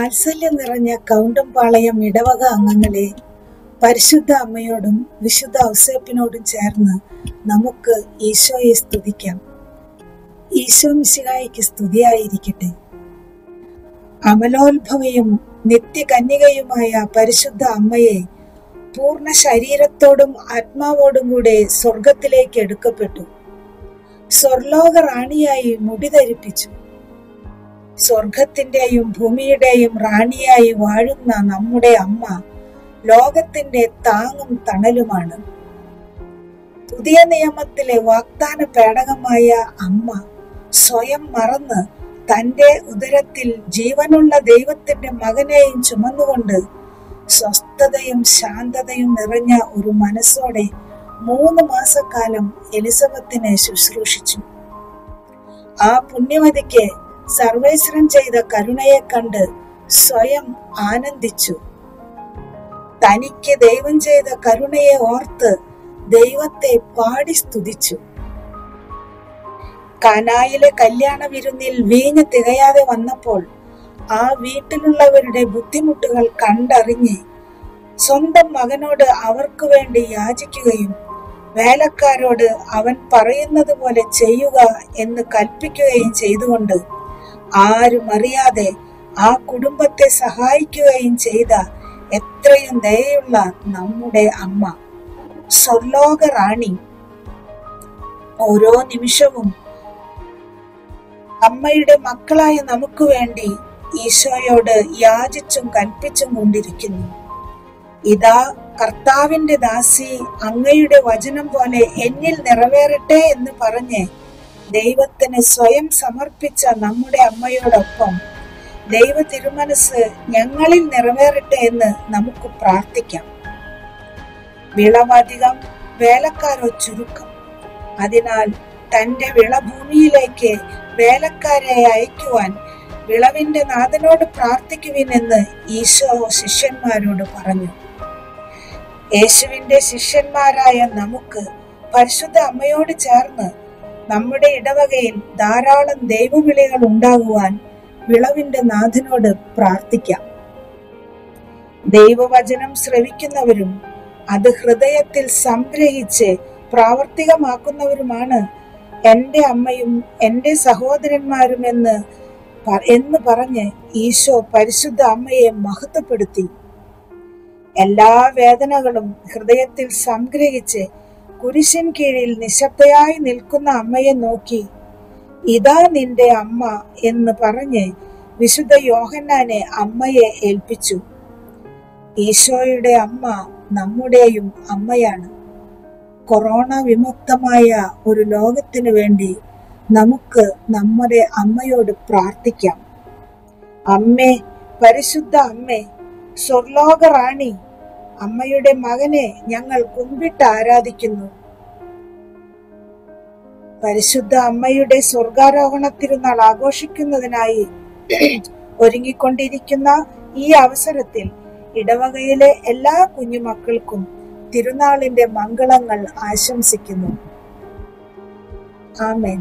വാത്സല്യം നിറഞ്ഞ കൗണ്ടംപാളയം ഇടവക അംഗങ്ങളെ പരിശുദ്ധ അമ്മയോടും വിശുദ്ധ ഔസേപ്പിനോടും ചേർന്ന് നമുക്ക് ഈശോയെ സ്തുതിക്കാം ഈശോ മിശിഹായിക്ക് സ്തുതിയായിരിക്കട്ടെ അമലോത്ഭവയും നിത്യകന്യകയുമായ പരിശുദ്ധ അമ്മയെ പൂർണ്ണ ശരീരത്തോടും ആത്മാവോടും കൂടെ സ്വർഗത്തിലേക്ക് എടുക്കപ്പെട്ടു സ്വർലോക റാണിയായി മുടി ധരിപ്പിച്ചു സ്വർഗത്തിന്റെയും ഭൂമിയുടെയും റാണിയായി വാഴുന്ന നമ്മുടെ അമ്മ ലോകത്തിന്റെ താങ്ങും തണലുമാണ് പുതിയ നിയമത്തിലെ വാഗ്ദാന പേടകമായ അമ്മ സ്വയം മറന്ന് തന്റെ ഉദരത്തിൽ ജീവനുള്ള ദൈവത്തിന്റെ മകനെയും ചുമന്നുകൊണ്ട് സ്വസ്ഥതയും ശാന്തതയും നിറഞ്ഞ ഒരു മനസ്സോടെ മൂന്ന് മാസക്കാലം എലിസബത്തിനെ ശുശ്രൂഷിച്ചു ആ പുണ്യവതിക്ക് സർവേശ്വരൻ ചെയ്ത കരുണയെ കണ്ട് സ്വയം ആനന്ദിച്ചു തനിക്ക് ദൈവം ചെയ്ത കരുണയെ ഓർത്ത് ദൈവത്തെ പാടി സ്തുതിച്ചു കാനായിലെ കല്യാണ വിരുന്നിൽ വീഞ്ഞ് തികയാതെ വന്നപ്പോൾ ആ വീട്ടിലുള്ളവരുടെ ബുദ്ധിമുട്ടുകൾ കണ്ടറിഞ്ഞ് സ്വന്തം മകനോട് അവർക്ക് വേണ്ടി യാചിക്കുകയും വേലക്കാരോട് അവൻ പറയുന്നത് പോലെ ചെയ്യുക എന്ന് കൽപ്പിക്കുകയും ചെയ്തുകൊണ്ട് ആരും അറിയാതെ ആ കുടുംബത്തെ സഹായിക്കുകയും ചെയ്ത എത്രയും ദയുള്ള നമ്മുടെ അമ്മ സ്വർലോക റാണി ഓരോ നിമിഷവും അമ്മയുടെ മക്കളായ നമുക്ക് വേണ്ടി ഈശോയോട് യാചിച്ചും കൽപ്പിച്ചും കൊണ്ടിരിക്കുന്നു ഇതാ കർത്താവിന്റെ ദാസി അങ്ങയുടെ വചനം പോലെ എന്നിൽ നിറവേറട്ടെ എന്ന് പറഞ്ഞ് ദൈവത്തിന് സ്വയം സമർപ്പിച്ച നമ്മുടെ അമ്മയോടൊപ്പം ദൈവ തിരുമനസ് ഞങ്ങളിൽ നിറവേറട്ടെ എന്ന് നമുക്ക് പ്രാർത്ഥിക്കാം വിളവധികം വേലക്കാരോ ചുരുക്കം അതിനാൽ തന്റെ വിളഭൂമിയിലേക്ക് വേലക്കാരെ അയക്കുവാൻ വിളവിന്റെ നാഥനോട് പ്രാർത്ഥിക്കുവിനെന്ന് ഈശോ ശിഷ്യന്മാരോട് പറഞ്ഞു യേശുവിന്റെ ശിഷ്യന്മാരായ നമുക്ക് പരിശുദ്ധ അമ്മയോട് ചേർന്ന് നമ്മുടെ ഇടവകയിൽ ധാരാളം ദൈവവിളികൾ ഉണ്ടാകുവാൻ വിളവിന്റെ നാഥനോട് പ്രാർത്ഥിക്കാം ദൈവവചനം ശ്രവിക്കുന്നവരും അത് ഹൃദയത്തിൽ സംഗ്രഹിച്ച് പ്രാവർത്തികമാക്കുന്നവരുമാണ് എൻ്റെ അമ്മയും എൻ്റെ സഹോദരന്മാരും എന്ന് പ- എന്ന് പറഞ്ഞ് ഈശോ പരിശുദ്ധ അമ്മയെ മഹത്വപ്പെടുത്തി എല്ലാ വേദനകളും ഹൃദയത്തിൽ സംഗ്രഹിച്ച് കുരിശിൻ കീഴിൽ നിശബ്ദയായി നിൽക്കുന്ന അമ്മയെ നോക്കി ഇതാ നിന്റെ അമ്മ എന്ന് പറഞ്ഞ് വിശുദ്ധ യോഹന്നാനെ അമ്മയെ ഏൽപ്പിച്ചു ഈശോയുടെ അമ്മ നമ്മുടെയും അമ്മയാണ് കൊറോണ വിമുക്തമായ ഒരു ലോകത്തിനു വേണ്ടി നമുക്ക് നമ്മുടെ അമ്മയോട് പ്രാർത്ഥിക്കാം അമ്മേ പരിശുദ്ധ അമ്മേ സ്വർലോക റാണി അമ്മയുടെ മകനെ ഞങ്ങൾ കുമ്പിട്ട് ആരാധിക്കുന്നു പരിശുദ്ധ അമ്മയുടെ സ്വർഗാരോഹണ തിരുനാൾ ആഘോഷിക്കുന്നതിനായി ഒരുങ്ങിക്കൊണ്ടിരിക്കുന്ന ഈ അവസരത്തിൽ ഇടവകയിലെ എല്ലാ കുഞ്ഞുമക്കൾക്കും തിരുനാളിന്റെ മംഗളങ്ങൾ ആശംസിക്കുന്നു ആമേൻ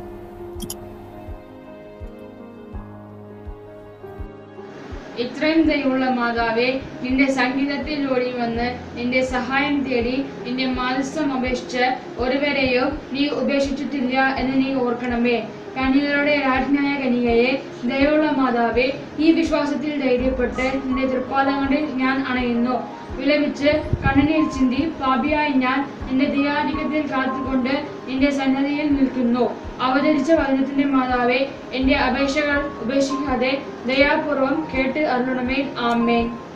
ഇത്രയും ദയുള്ള മാതാവേ നിന്റെ സംഗീതത്തിൽ ഓടി വന്ന് നിന്റെ സഹായം തേടി നിന്റെ മാധ്യസ്ഥം അപേക്ഷിച്ച് ഒരുവരെയോ നീ ഉപേക്ഷിച്ചിട്ടില്ല എന്ന് നീ ഓർക്കണമേ കന്യകരുടെ രാജ്ഞായ കനികയെ ദയുള്ള മാതാവേ ഈ വിശ്വാസത്തിൽ ധൈര്യപ്പെട്ട് നിന്റെ തൃപ്പാദങ്ങളിൽ ഞാൻ അണയുന്നു വിലപിച്ച് കണ്ണുനീർ ചിന്തി പാപിയായി ഞാൻ നിന്റെ ദയാധിക്യത്തിൽ കാത്തുകൊണ്ട് നിന്റെ സന്നദ്ധിയിൽ നിൽക്കുന്നു അവതരിച്ച വചനത്തിന്റെ മാതാവേ എന്റെ അപേക്ഷകൾ ഉപേക്ഷിക്കാതെ ദയാപൂർവം കേട്ട് അരുളണമേ ആമേൻ